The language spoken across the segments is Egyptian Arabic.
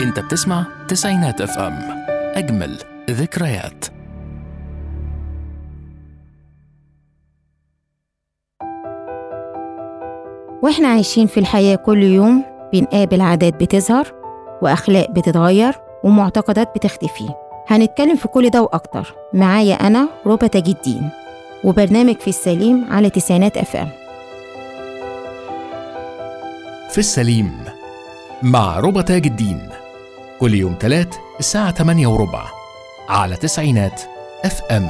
انت بتسمع تسعينات اف ام اجمل ذكريات واحنا عايشين في الحياة كل يوم بنقابل عادات بتظهر وأخلاق بتتغير ومعتقدات بتختفي هنتكلم في كل ده وأكتر معايا أنا ربى تاج الدين وبرنامج في السليم على تسعينات اف ام في السليم مع ربى تاج الدين كل يوم تلات الساعة 8 وربع على تسعينات اف ام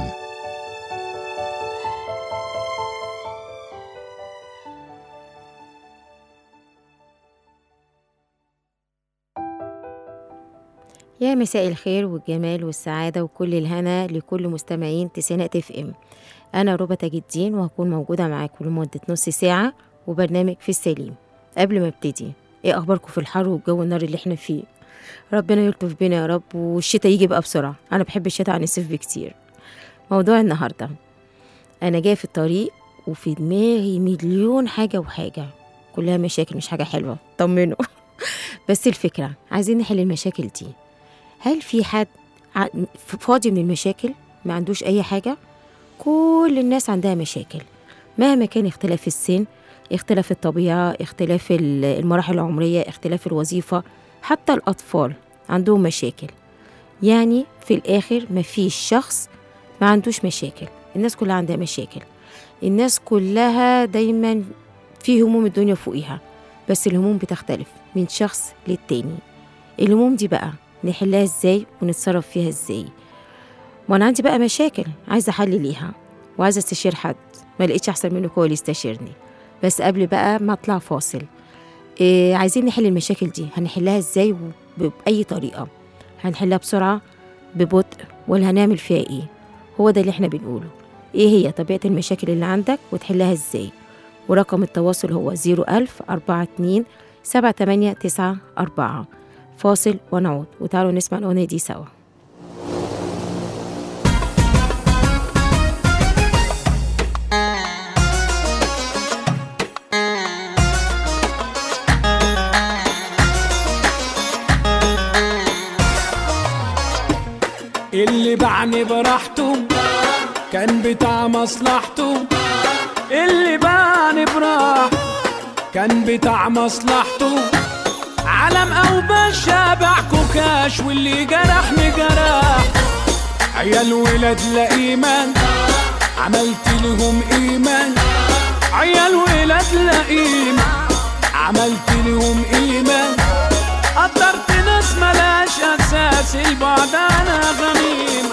يا مساء الخير والجمال والسعادة وكل الهنا لكل مستمعين تسعينات اف ام أنا ربى تاج الدين وهكون موجودة معاكم لمدة نص ساعة وبرنامج في السليم قبل ما ابتدي ايه أخباركم في الحر والجو النار اللي احنا فيه ربنا يلطف بينا يا رب والشتاء يجي بقى بسرعة أنا بحب الشتاء عن الصيف بكتير موضوع النهاردة أنا جاية في الطريق وفي دماغي مليون حاجة وحاجة كلها مشاكل مش حاجة حلوة طمنوا بس الفكرة عايزين نحل المشاكل دي هل في حد ع- فاضي من المشاكل ما عندوش أي حاجة كل الناس عندها مشاكل مهما كان اختلاف السن اختلاف الطبيعة اختلاف ال- المراحل العمرية اختلاف الوظيفة حتى الأطفال عندهم مشاكل يعني في الآخر مفيش شخص ما عندوش مشاكل الناس كلها عندها مشاكل الناس كلها دايما في هموم الدنيا فوقيها بس الهموم بتختلف من شخص للتاني الهموم دي بقى نحلها ازاي ونتصرف فيها ازاي ما انا عندي بقى مشاكل عايزه حل ليها وعايزه استشير حد ما لقيتش احسن منه هو اللي يستشيرني بس قبل بقى ما اطلع فاصل إيه عايزين نحل المشاكل دي هنحلها ازاي وبأي طريقة هنحلها بسرعة ببطء ولا هنعمل فيها ايه هو ده اللي احنا بنقوله ايه هي طبيعة المشاكل اللي عندك وتحلها ازاي ورقم التواصل هو 01000 42 7894 فاصل ونعود وتعالوا نسمع الأغنية دي سوا اللي باعني براحته كان بتاع مصلحته اللي باعني براحته كان بتاع مصلحته علم او باشا باع كوكاش واللي جرحني جرح عيال ولاد لا ايمان عملت لهم ايمان عيال ولاد لا ايمان عملت لهم ايمان قدرت ناس ملاش اساس البعد انا غميم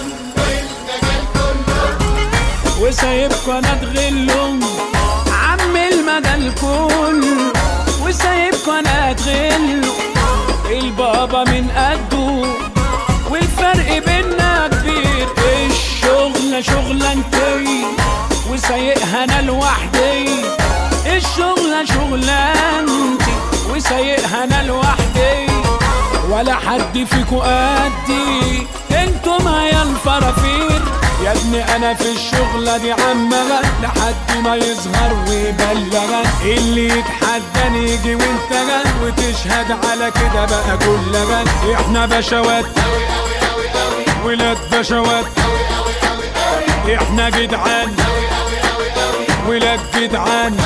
وسايبكوا انا اتغلهم عم المدى الكل وسايبكوا انا اتغل البابا من قده والفرق بينا كبير الشغلة شغلانتي وسايقها انا لوحدي الشغلة شغلانتي وسايقها انا لوحدي ولا حد فيكو قدي انتم يا الفرافير يا ابني انا في الشغلة دي عمغة لحد ما يظهر ويبلغ اللي يتحداني يجي وانت غد وتشهد على كده بقى كل غد احنا بشوات ولاد بشوات احنا جدعان ولاد جدعان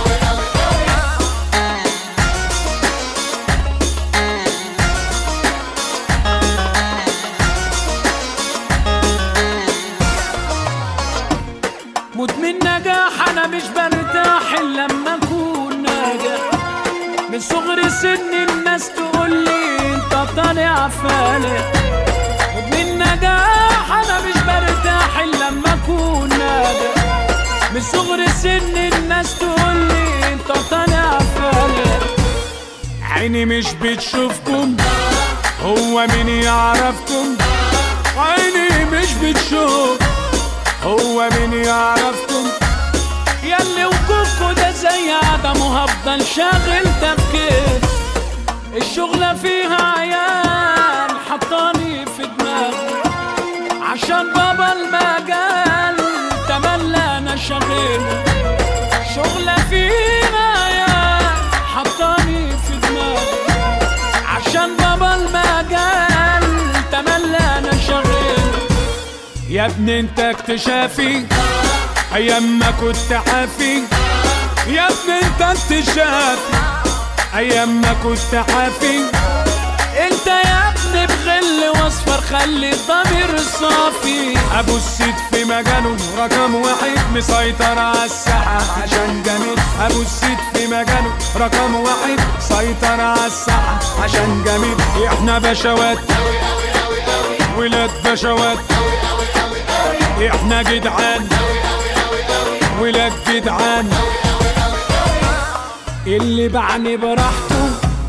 مدمن نجاح انا مش برتاح الا لما اكون ناجح من صغر سن الناس تقول لي انت طالع فالح مدمن نجاح انا مش برتاح الا لما اكون ناجح من صغر سن الناس تقول لي انت طالع فالح عيني مش بتشوفكم هو مين يعرفكم عيني مش بتشوف هو مين يعرفكم ياللي وجودكوا ده زي عدم وهفضل شاغل تفكير الشغلة فيها عيال حطاني في دماغي عشان بابا المجال تملى انا شغال شغلة فيها عيال حطاني في دماغي عشان بابا المجال يا ابني انت اكتشافي ايام ما كنت عافي يا ابني انت اكتشافي ايام ما كنت عافي انت يا ابني بغل واصفر خلي الضمير صافي ابو السيد في مجاله رقم واحد مسيطر على الساحه عشان جميل ابو السيد في مجاله رقم واحد سيطر على الساحه عشان جميل احنا بشوات ولاد بشوات احنا جدعان ولاد جدعان اللي بعني براحته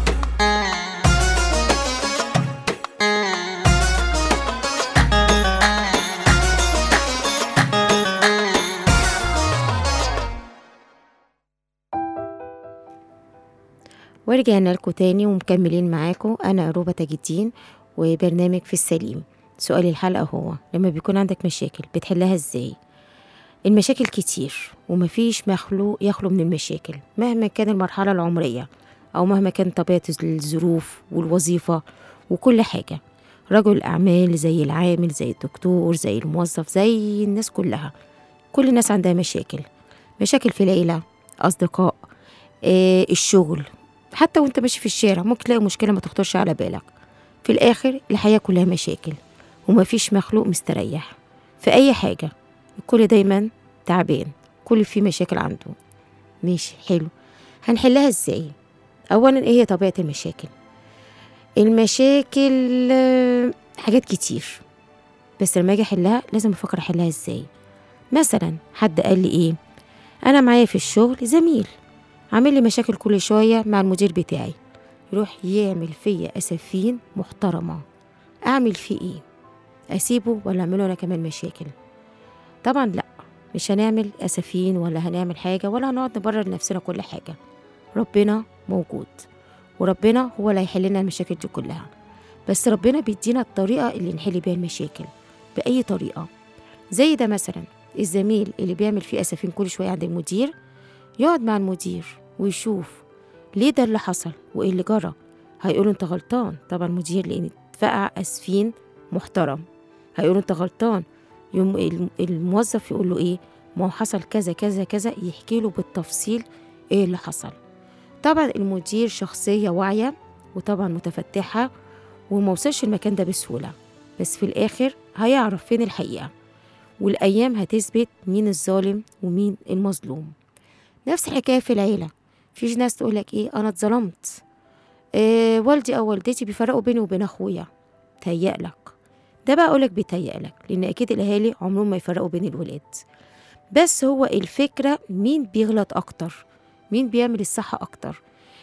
ورجعنا لكم تاني ومكملين معاكم أنا روبة تاج الدين وبرنامج في السليم سؤال الحلقة هو لما بيكون عندك مشاكل بتحلها ازاي المشاكل كتير ومفيش مخلوق يخلو من المشاكل مهما كان المرحلة العمرية أو مهما كان طبيعة الظروف والوظيفة وكل حاجة رجل الأعمال زي العامل زي الدكتور زي الموظف زي الناس كلها كل الناس عندها مشاكل مشاكل في العيلة أصدقاء آه الشغل حتى وانت ماشي في الشارع ممكن تلاقي مشكلة ما تخطرش على بالك في الآخر الحياة كلها مشاكل ومفيش مخلوق مستريح في أي حاجة الكل دايما تعبان كل فيه مشاكل عنده ماشي حلو هنحلها ازاي أولا ايه هي طبيعة المشاكل المشاكل آه، حاجات كتير بس لما اجي احلها لازم افكر احلها ازاي مثلا حد قال لي ايه انا معايا في الشغل زميل عامل لي مشاكل كل شويه مع المدير بتاعي يروح يعمل فيا اسفين محترمه اعمل فيه ايه اسيبه ولا اعمله انا كمان مشاكل طبعا لا مش هنعمل اسفين ولا هنعمل حاجه ولا هنقعد نبرر لنفسنا كل حاجه ربنا موجود وربنا هو اللي هيحل لنا المشاكل دي كلها بس ربنا بيدينا الطريقه اللي نحل بيها المشاكل باي طريقه زي ده مثلا الزميل اللي بيعمل فيه اسفين كل شويه عند المدير يقعد مع المدير ويشوف ليه ده اللي حصل وايه اللي جرى هيقولوا انت غلطان طبعا المدير لان اتفقع اسفين محترم هيقولوا انت غلطان يوم الم- الموظف يقول له ايه ما هو حصل كذا كذا كذا يحكي له بالتفصيل ايه اللي حصل طبعا المدير شخصية واعية وطبعا متفتحة وما وصلش المكان ده بسهولة بس في الآخر هيعرف فين الحقيقة والأيام هتثبت مين الظالم ومين المظلوم نفس الحكاية في العيلة فيش ناس تقولك ايه أنا اتظلمت إيه والدي أو والدتي بيفرقوا بيني وبين أخويا تهيألك ده بقى أقولك بيتهيألك لأن أكيد الأهالي عمرهم ما يفرقوا بين الولاد بس هو الفكرة مين بيغلط أكتر مين بيعمل الصح أكتر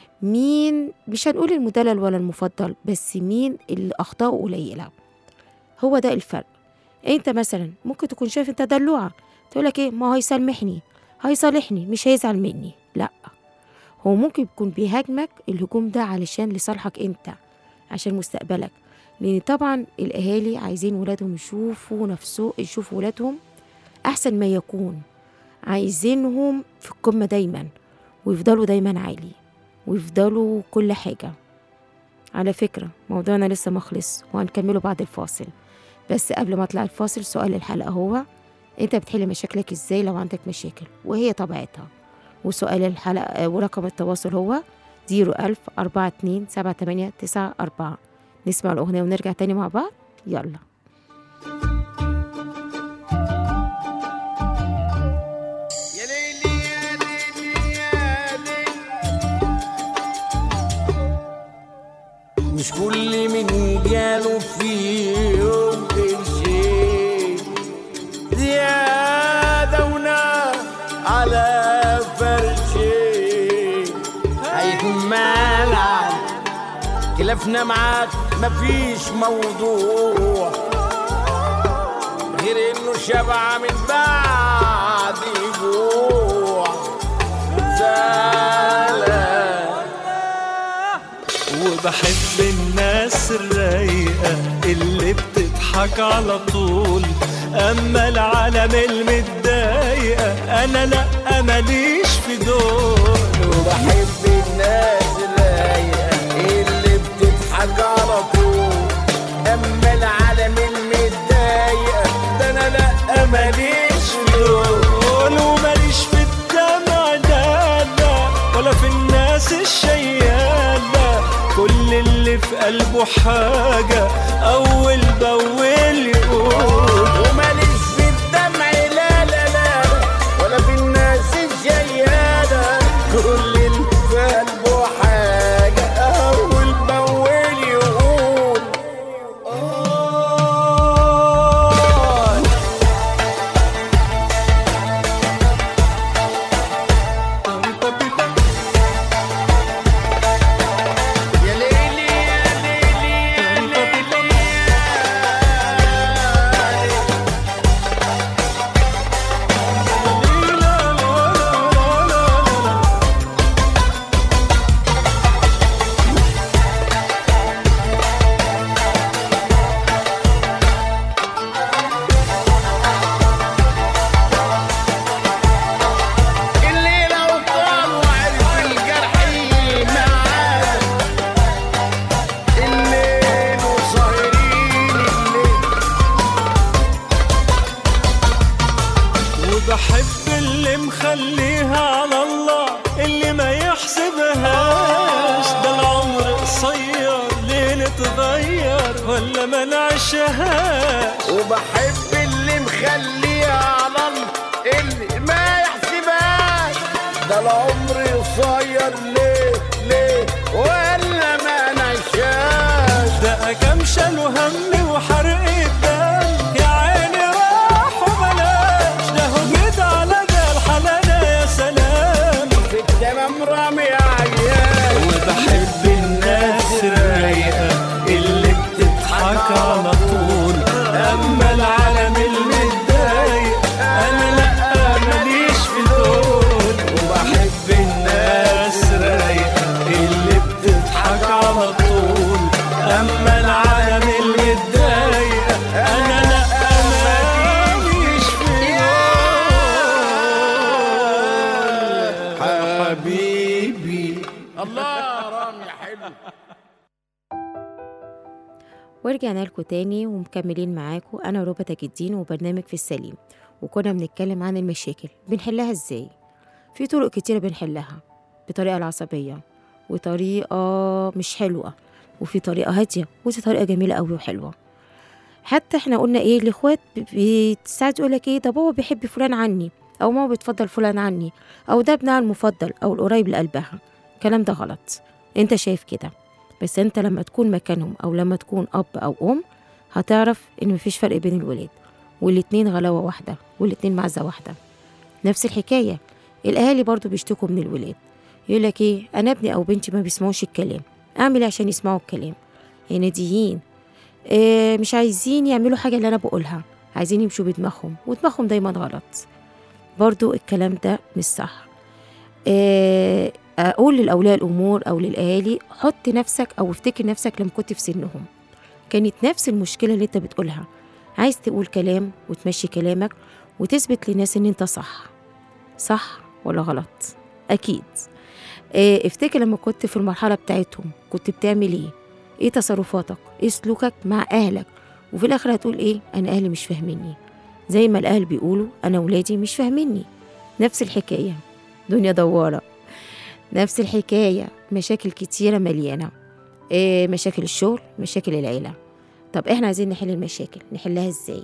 مين مش هنقول المدلل ولا المفضل بس مين اللي أخطاؤه قليلة هو ده الفرق انت مثلا ممكن تكون شايف انت دلوعة تقولك ايه ما هو هيسامحني هيصالحني مش هيزعل مني لا هو ممكن يكون بيهاجمك الهجوم ده علشان لصالحك انت عشان مستقبلك لان طبعا الاهالي عايزين ولادهم يشوفوا نفسه يشوفوا ولادهم احسن ما يكون عايزينهم في القمه دايما ويفضلوا دايما عالي ويفضلوا كل حاجه على فكره موضوعنا لسه مخلص وهنكمله بعد الفاصل بس قبل ما اطلع الفاصل سؤال الحلقه هو انت بتحل مشاكلك ازاي لو عندك مشاكل وهي طبيعتها وسؤال الحلقة ورقم التواصل هو زيرو ألف أربعة اتنين سبعة تمانية تسعة أربعة نسمع الأغنية ونرجع تاني مع بعض يلا يا ليلي يا ليلي يا ليلي مش كل من جاله في يوم قرشين زيادة ونار على فرشين هيكون مالك خلافنا معاك مفيش موضوع غير انه شبع من بعد جوع زعلان وبحب الناس الرايقة اللي بتضحك على طول أما العالم المتضايقة أنا لأ ماليش في دول وبحب الناس الرايقة اللي بتضحك على طول أما العالم المتضايقة ده أنا قلبه حاجة أول بأول يقول وماليش في الدمع لا لا لا ولا في الناس الجيالة كل اللي في قلبه حاجة أول بأول يقول آه يا ليلي يا ليلي يا ليلي اللي لو طال وعرف الجرح معاه الليل وسهرين الليل وبحب اللي مخليها على الله اللي ما يحسبهاش ده العمر قصير ليه نتغير ولا ما نعيشهاش وبحب اللي مخليها على الله اللي ما يحسبهاش ده العمر قصير ليه ليه ولا ما نعيشهاش ده كام شال وهم وحرق الدم يا عيني راح وبلاش ده هجيت على ده الحلالة يا سلام في التمام رامي عيال وبحب الناس الرايقة اللي بتضحك على طول أما العالم المتضايق أنا لأ ماليش في دول وبحب الناس الرايقة اللي بتضحك على طول أما العالم المتضايق أنا لأ ماليش في دول حبيبي الله رامي حلو ورجعنا لكم تاني ومكملين معاكم أنا روبا تاج الدين وبرنامج في السليم وكنا بنتكلم عن المشاكل بنحلها ازاي في طرق كتيرة بنحلها بطريقة العصبية وطريقة مش حلوة وفي طريقة هادية ودي طريقة جميلة قوي وحلوة حتى احنا قلنا ايه الاخوات ب- ساعات يقول لك ايه ده بابا بيحب فلان عني او ماما بتفضل فلان عني او ده ابنها المفضل او القريب لقلبها الكلام ده غلط انت شايف كده بس انت لما تكون مكانهم او لما تكون اب او ام هتعرف ان مفيش فرق بين الولاد والاتنين غلاوة واحدة والاتنين معزة واحدة نفس الحكاية الاهالي برضو بيشتكوا من الولاد يقول لك ايه انا ابني او بنتي ما بيسمعوش الكلام اعمل ايه عشان يسمعوا الكلام هنديين إيه مش عايزين يعملوا حاجة اللي انا بقولها عايزين يمشوا بدماغهم ودماغهم دايما غلط برضو الكلام ده مش صح إيه اقول لاولياء الامور او للاهالي حط نفسك او افتكر نفسك لما كنت في سنهم كانت نفس المشكله اللي انت بتقولها عايز تقول كلام وتمشي كلامك وتثبت للناس ان انت صح صح ولا غلط اكيد إيه افتكر لما كنت في المرحله بتاعتهم كنت بتعمل ايه ايه تصرفاتك ايه سلوكك مع اهلك وفي الاخر هتقول ايه انا اهلي مش فاهميني زي ما الاهل بيقولوا انا ولادي مش فاهميني نفس الحكايه دنيا دواره نفس الحكاية مشاكل كتيرة مليانة إيه مشاكل الشغل مشاكل العيلة طب احنا عايزين نحل المشاكل نحلها ازاي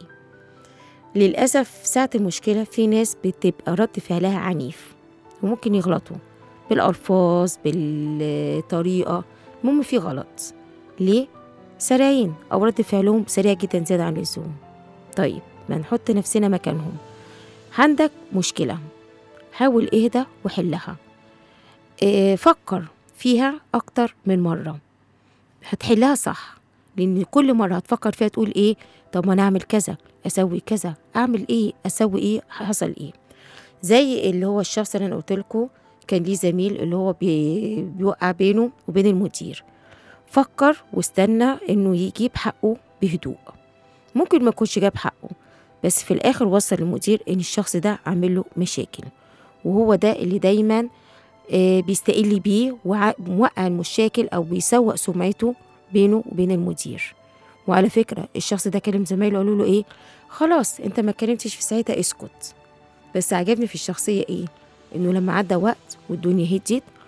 للأسف ساعة المشكلة في ناس بتبقى رد فعلها عنيف وممكن يغلطوا بالألفاظ بالطريقة المهم في غلط ليه؟ سريعين أو رد فعلهم سريع جدا زيادة عن اللزوم طيب ما نحط نفسنا مكانهم عندك مشكلة حاول اهدى وحلها إيه، فكر فيها أكتر من مرة هتحلها صح لأن كل مرة هتفكر فيها تقول إيه طب ما أنا أعمل كذا أسوي كذا أعمل إيه أسوي إيه حصل إيه زي اللي هو الشخص اللي أنا قلت لكم كان ليه زميل اللي هو بي بيوقع بينه وبين المدير فكر واستنى إنه يجيب حقه بهدوء ممكن ما يكونش جاب حقه بس في الآخر وصل المدير إن الشخص ده عامل له مشاكل وهو ده اللي دايما آه، بيستقل بيه وع- موقع المشاكل او بيسوق سمعته بينه وبين المدير وعلى فكره الشخص ده كلم زمايله قالوا له ايه خلاص انت ما اتكلمتش في ساعتها اسكت بس عجبني في الشخصيه ايه انه لما عدى وقت والدنيا هديت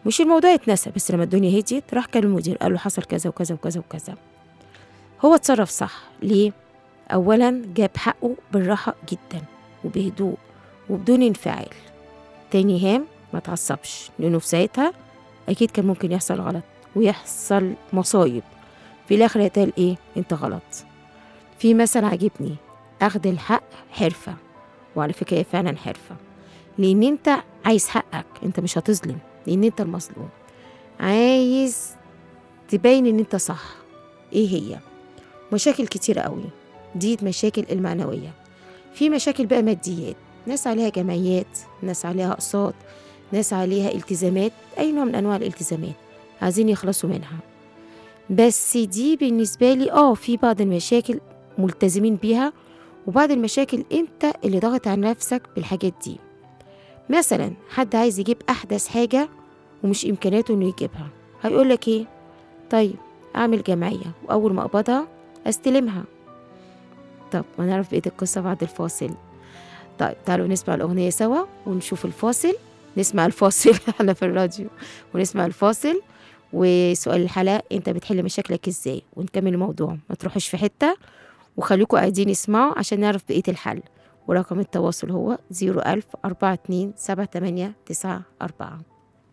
مش الموضوع اتنسى بس لما الدنيا هديت راح كان المدير قال له حصل كذا وكذا وكذا وكذا هو اتصرف صح ليه اولا جاب حقه بالراحه جدا وبهدوء وبدون انفعال تاني هام ما تعصبش لانه في ساعتها اكيد كان ممكن يحصل غلط ويحصل مصايب في الاخر يتقال ايه انت غلط في مثل عجبني اخذ الحق حرفه وعلى فكره هي فعلا حرفه لان انت عايز حقك انت مش هتظلم لان انت المظلوم عايز تبين ان انت صح ايه هي مشاكل كتيرة قوي دي مشاكل المعنوية في مشاكل بقى ماديات ناس عليها جمعيات ناس عليها أقساط ناس عليها التزامات أي نوع من أنواع الالتزامات عايزين يخلصوا منها بس دي بالنسبة لي اه في بعض المشاكل ملتزمين بيها وبعض المشاكل انت اللي ضغط على نفسك بالحاجات دي مثلا حد عايز يجيب أحدث حاجة ومش إمكانياته إنه يجيبها هيقولك إيه طيب أعمل جمعية وأول ما أقبضها أستلمها طب ما نعرف بقية القصة بعد الفاصل طيب تعالوا نسمع الأغنية سوا ونشوف الفاصل نسمع الفاصل احنا في الراديو ونسمع الفاصل وسؤال الحلقة انت بتحل مشاكلك ازاي ونكمل الموضوع ما تروحوش في حتة وخليكم قاعدين اسمعوا عشان نعرف بقية الحل ورقم التواصل هو 01000 42 78 94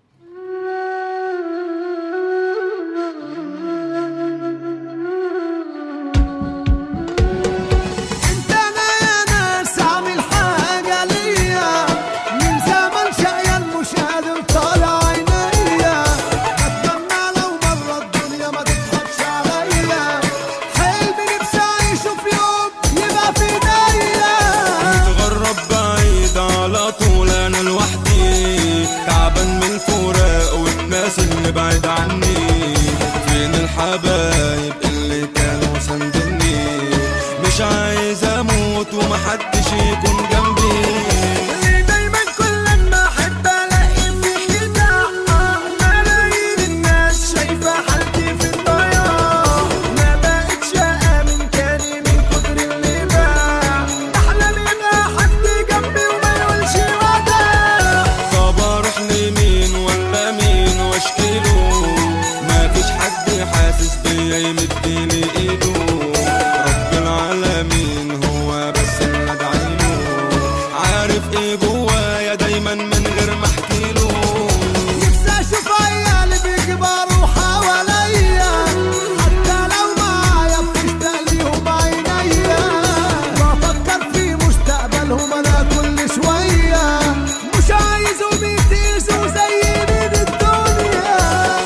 انت انا يا ناس عامل حاجة ليا من زمان شقيان مش قادر طالع عينيا اتمنى لو مرة الدنيا ما تضحكش عليا حلمي نفسي اعيشه في يوم يبقى في ايديا متغرب بعيد على طول انا لوحدي تعبان من الفراق والناس اللي بعيد عني فين الحبايب اللي كانوا سندني مش عايز اموت ومحدش يكون جنبي اللي دايما كل ما احب الاقي فيك دعوة ملايين الناس شايفة حالتي في الضياع ما بقتش امن تاني من كتر اللي باع احلم يبقى حد جنبي وما يقولش وداع طب اروح لمين ولا مين واشكيله مفيش حد حاسس بيا يمديلي ايده رب العالمين هو بس اللي ادعيله عارف ايه جوايا دايما من غير ما احكيله نفسي اشوف عيالي بيكبروا حواليا حتى لو معايا بتشتاق ليهم عينيا بفكر في مستقبلهم انا كل شويه مش عايزهم يتقيسوا زي من الدنيا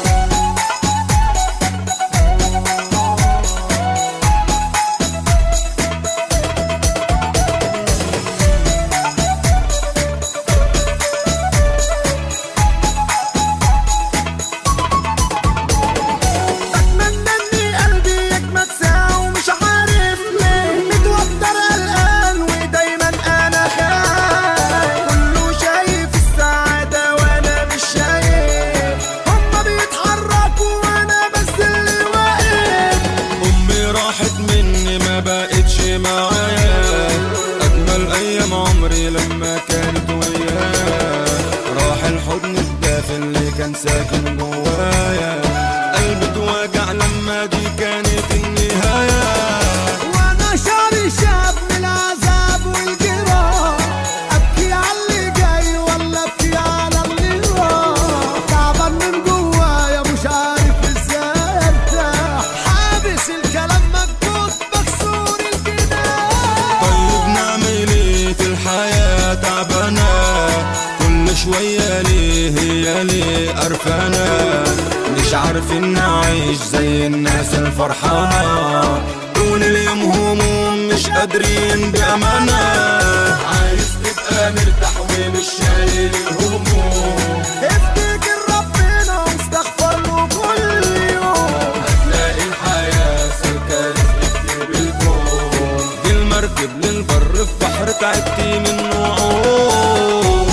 بتمنى اني قلبي يجمد ساعة ومش عارف ليه متوتر قلقان ودايما انا خايف كله شايف السعادة وانا مش شايف هما بيتحركوا وانا بس اللي واقف امي راحت مني ما بقتش معايا اجمل ايام عمري لما كانت ويايا راح الحضن الدافي اللي كان ساكن جوايا قلبي اتوجع لما دي كانت النهايه وانا شعري شاب من العذاب والجراح ابكي على اللي جاي ولا ابكي على اللي راح تعبان من جوايا مش عارف ازاي ارتاح حابس الكلام مكبوت مكسور الجناح طيب نعمل ايه في الحياة تعبانة كل شوية ليه هي ليه قرفانة مش عارفين نعيش زي الناس الفرحانة طول اليوم هموم مش قادرين بأمانة عايز تبقى مرتاح ومش شايل الهموم افتكر ربنا واستغفر له كل يوم هتلاقي الحياة سلكة رزق كتير بالكون دي المركب للبر في بحر تعبتي منه عوم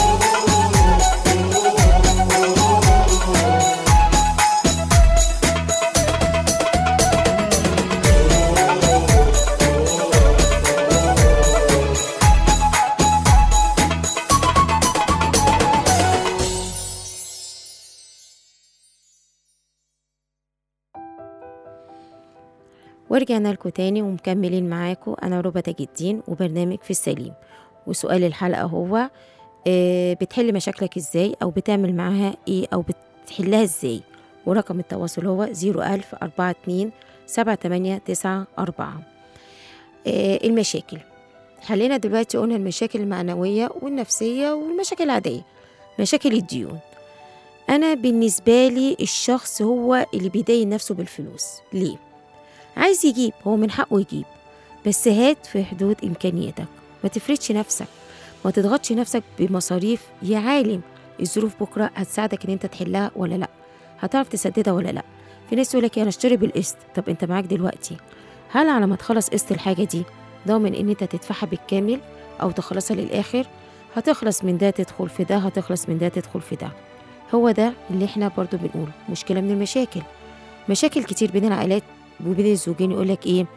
ورجعنا لكم تاني ومكملين معاكم أنا ربى تاج الدين وبرنامج في السليم وسؤال الحلقة هو آه، بتحل مشاكلك ازاي أو بتعمل معاها ايه أو بتحلها ازاي ورقم التواصل هو 01000 42 7894 آه، المشاكل حلينا دلوقتي قلنا المشاكل المعنوية والنفسية والمشاكل العادية مشاكل الديون أنا بالنسبة لي الشخص هو اللي بيدين نفسه بالفلوس ليه؟ عايز يجيب هو من حقه يجيب بس هات في حدود إمكانياتك ما تفرضش نفسك ما تضغطش نفسك بمصاريف يا عالم الظروف بكرة هتساعدك إن أنت تحلها ولا لأ هتعرف تسددها ولا لأ في ناس يقول لك أنا اشتري بالقسط طب أنت معاك دلوقتي هل على ما تخلص قسط الحاجة دي ضامن إن أنت تدفعها بالكامل أو تخلصها للآخر هتخلص من ده تدخل في ده هتخلص من ده تدخل في ده هو ده اللي احنا برضو بنقوله مشكلة من المشاكل مشاكل كتير بين العائلات وبين الزوجين يقول لك ايه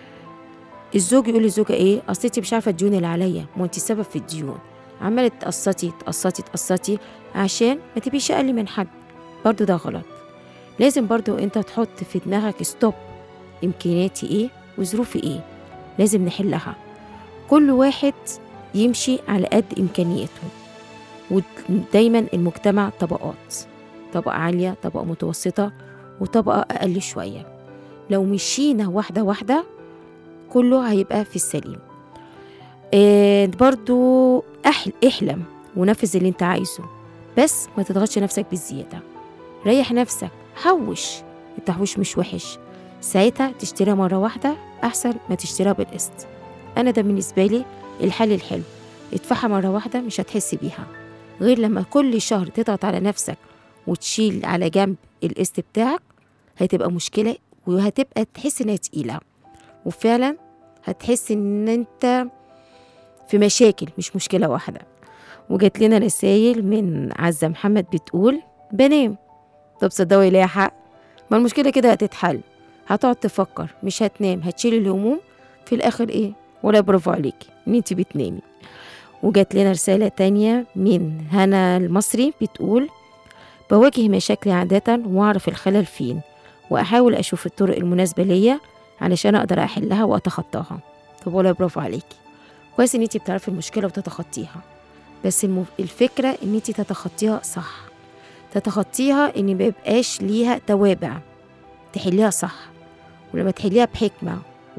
الزوج يقول للزوجة ايه اصل انت مش عارفة الديون اللي عليا ما انت السبب في الديون عمالة تقسطي تقسطي تقسطي عشان ما تبقيش اقل من حد برضو ده غلط لازم برضو انت تحط في دماغك ستوب امكانياتي ايه وظروفي ايه لازم نحلها كل واحد يمشي على قد امكانياته ودايما المجتمع طبقات طبقة عالية طبقة متوسطة وطبقة أقل شوية لو مشينا واحدة واحدة كله هيبقى في السليم آه برضو أحل احلم ونفذ اللي انت عايزه بس ما تضغطش نفسك بالزيادة ريح نفسك حوش التحويش مش وحش ساعتها تشتريها مرة واحدة أحسن ما تشتريها بالقسط أنا ده بالنسبة لي الحل الحلو ادفعها مرة واحدة مش هتحس بيها غير لما كل شهر تضغط على نفسك وتشيل على جنب القسط بتاعك هتبقى مشكلة وهتبقى تحس انها تقيلة وفعلا هتحس ان انت في مشاكل مش مشكلة واحدة وجات لنا رسايل من عزة محمد بتقول بنام طب صدقوا ليها حق ما المشكلة كده هتتحل هتقعد تفكر مش هتنام هتشيل الهموم في الآخر إيه ولا برافو عليكي إن أنت بتنامي وجات لنا رسالة تانية من هنا المصري بتقول بواجه مشاكلي عادة وأعرف الخلل فين وأحاول أشوف الطرق المناسبة ليا علشان أقدر أحلها وأتخطاها طب ولا برافو عليكي كويس إن أنت بتعرفي المشكلة وتتخطيها بس المف... الفكرة إن أنت تتخطيها صح تتخطيها إن ميبقاش ليها توابع تحليها صح ولما تحليها بحكمة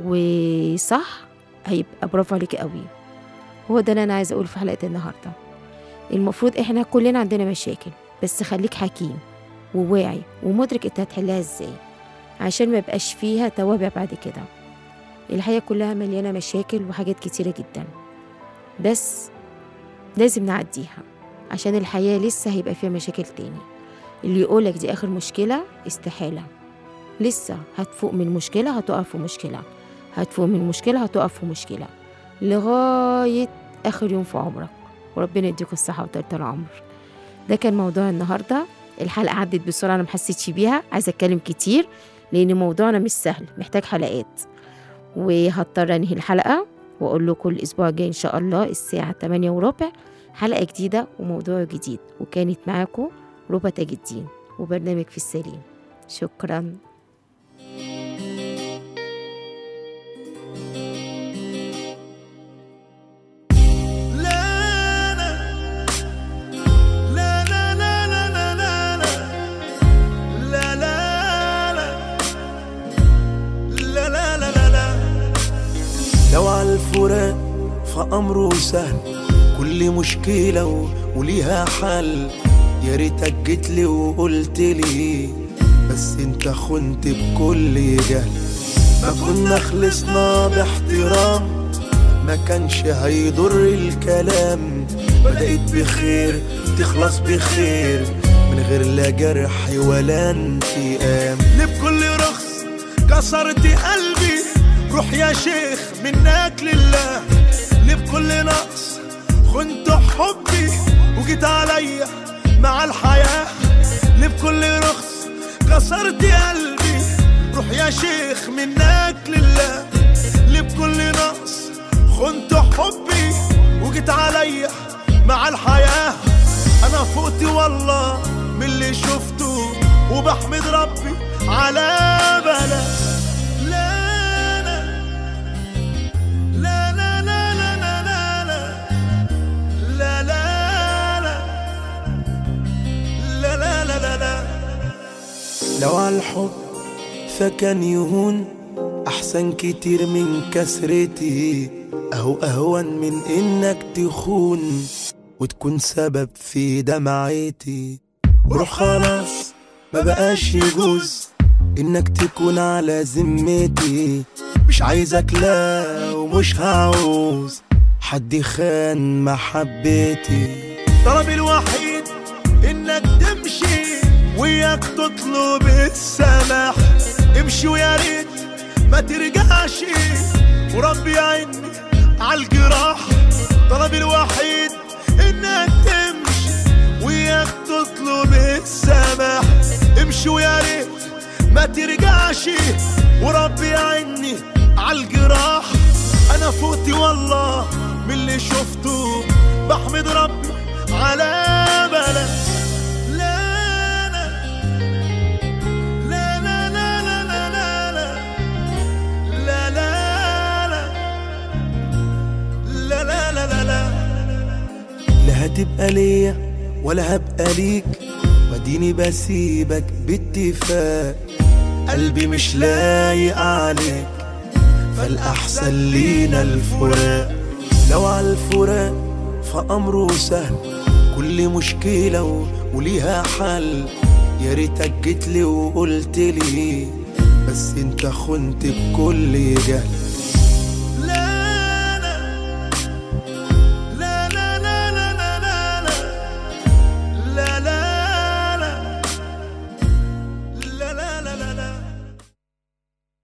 وصح هيبقى برافو عليكي قوي هو ده اللي أنا عايزة أقوله في حلقة النهاردة المفروض إحنا كلنا عندنا مشاكل بس خليك حكيم وواعي ومدرك انت هتحلها ازاي عشان ما يبقاش فيها توابع بعد كده الحياة كلها مليانة مشاكل وحاجات كتيرة جدا بس لازم نعديها عشان الحياة لسه هيبقى فيها مشاكل تاني اللي يقولك دي آخر مشكلة استحالة لسه هتفوق من مشكلة هتقف في مشكلة هتفوق من مشكلة هتقف في مشكلة لغاية آخر يوم في عمرك وربنا يديكوا الصحة وطولة العمر ده كان موضوع النهارده الحلقه عدت بسرعه انا محسيتش بيها عايزه اتكلم كتير لان موضوعنا مش سهل محتاج حلقات وهضطر انهي الحلقه واقول لكم الاسبوع الجاي ان شاء الله الساعه 8 وربع حلقه جديده وموضوع جديد وكانت معاكم ربى تاج الدين وبرنامج في السليم شكرا لا لا لا لا لا لا لا لا لا لا لا لا لا لو على الفراق فأمره سهل كل مشكلة و- وليها حل يا ريتك جيت لي وقلت لي بس انت خنت بكل جهل ما كنا خلصنا باحترام ما كانش هيضر الكلام بدأت بخير تخلص بخير من غير لا جرح ولا انتقام ليه بكل رخص كسرت قلبي روح يا شيخ منك لله ليه بكل نقص خنت حبي وجيت عليا مع الحياة ليه بكل رخص كسرت قلبي روح يا شيخ منك لله ليه بكل نقص خنت حبي وجيت عليا مع الحياة أنا فقت والله من اللي شفته وبحمد ربي على بلا لا لو على الحب فكان يهون احسن كتير من كسرتي اهو اهون من انك تخون وتكون سبب في دمعتي وروح خلاص ما بقاش يجوز انك تكون على ذمتي مش عايزك لا ومش هعوز حد خان محبتي طلبي الوحيد انك تمشي وياك تطلب السماح امشي ويا ريت ما ترجعش وربي يعيني عالجراح طلبي الوحيد انك تمشي وياك تطلب السماح امشي ويا ريت ما ترجعش وربي يعيني عالجراح انا فوتي والله من اللي شفته بحمد ربي على بلا لا لا لا لا لا لا لا لا لا لا لا لا لا لا لا لا هتبقى ليا ولا هبقى ليك واديني بسيبك باتفاق قلبي مش لايق عليك فالأحسن لينا الفراق لو على الفراق فأمره سهل كل مشكلة و- وليها حل يا ريتك جيت لي وقلت لي بس انت خنت بكل جهل